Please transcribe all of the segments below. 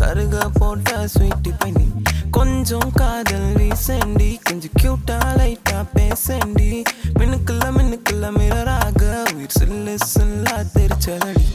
சருக போட்ட ஸ்வீட்டி பண்ணி கொஞ்சம் காதல் வீசண்டி கொஞ்சம் கியூட்டா லைட்டா பேசண்டி மின்னுக்குள்ள மின்னுக்குள்ள மிரராக உயிர் சில்லு சில்லா தெரிச்சலடி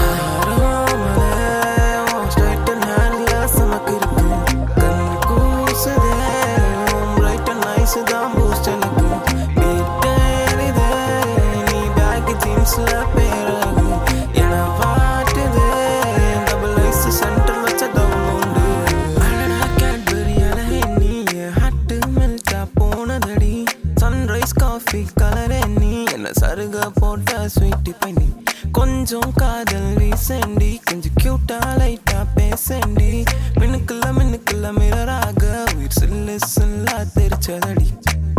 ஸ்ட்ரைட் அண்ட் ஹேண்ட்ல சமக்கு இருக்கு கண் கூசுதே ரைட் அண்ட் நைஸ் தான் பூஸ்ட் எனக்கு மீட்டேறிதே நீ பேக் ஜீன்ஸ்ல பேராகு என வாட்டுதே டபுள் ஐஸ் சென்டர் வச்ச டவுன் உண்டு அழகா கேட்பரி அழகே நீ ஹட்டு மெல்ட்டா போனதடி சன்ரைஸ் காஃபி கலரே நீ என்ன சருக போட்ட ஸ்வீட்டி பண்ணி கொஞ்சம் காதல் வீசண்டி கொஞ்சம் கியூட்டா லைட்டா பேசண்டி மின்னுக்குள்ள மின்னுக்குள்ள மிரராக உயிர் சில்லு சில்லா தெரிச்சதடி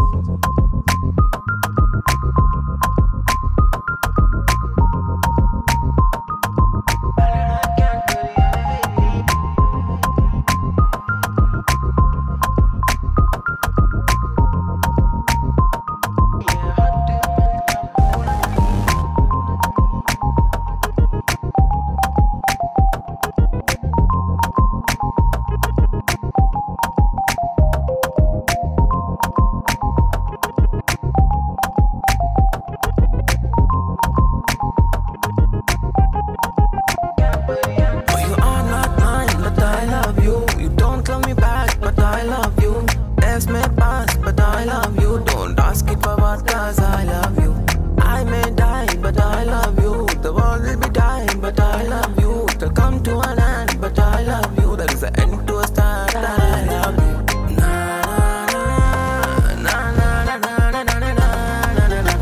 Oh, you are not mine, but I love you. You don't love me back, but I love you. Days may pass, but I love you. Don't ask it for what, cause I love you. I may die, but I love you. The world will be dying, but I love you. It'll come to an end, but I love you. There is an end to a start, and I love you. Na na na na na na na na na na na na na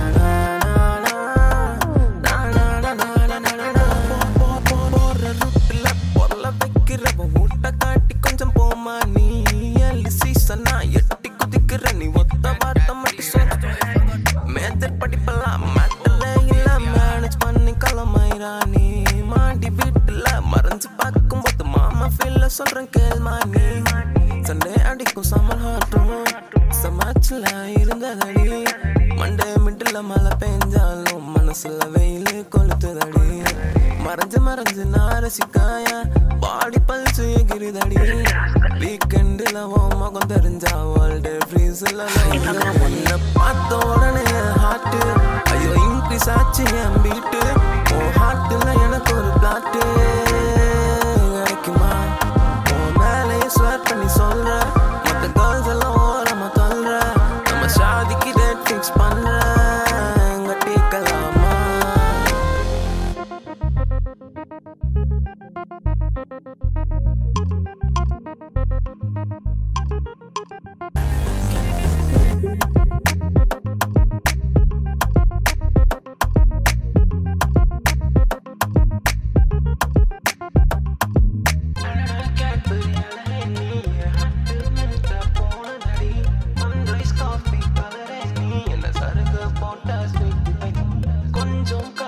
na na na na na போற ரூட்ல பொருள வைக்கிறவ ஊட்ட காட்டி கொஞ்சம் போமா நீ எல்லி சீசனா எட்டி குதிக்கிற நீ ஒத்த வார்த்தை மட்டும் சொல்ல மேஜர் படிப்பெல்லாம் மேட்டல இல்ல மேனேஜ் பண்ணி கிளம்புறா நீ மாடி வீட்டுல மறைஞ்சு பார்க்கும்போது மாமா ஃபீல்ல சொல்றேன் கேள்மா நீ சண்டே அடிக்கும் சம்மர் ஹாட்டும் சமாச்சில் இருந்ததடி மண்டே மிட்டில் மழை பெஞ்சாலும் மனசுல வெயில் கொளுத்துதடி மறைஞ்சு மறைஞ்சு நான் ரசிக்காய பாடி பல்சு எகிரிதடி வீக்கெண்டில் ஓ முகம் தெரிஞ்சா வேர்ல்டு ஃப்ரீஸில் உன்னை பார்த்த உடனே ஹார்ட்டு ஐயோ இன்க்ரீஸ் ஆச்சு என் பீட்டு ஓ ஹார்ட்டில் எனக்கு ஒரு பிளாட்டு கிடைக்குமா உன் மேலேயே ஸ்வேர் பண்ணி சொல்ற மற்ற கேர்ள்ஸ் எல்லாம் ஓரமா தள்ளுற நம்ம ஷாதிக்கு டேட் ஃபிக்ஸ் பண்ற கட்டிக்கலாமா கொஞ்சம்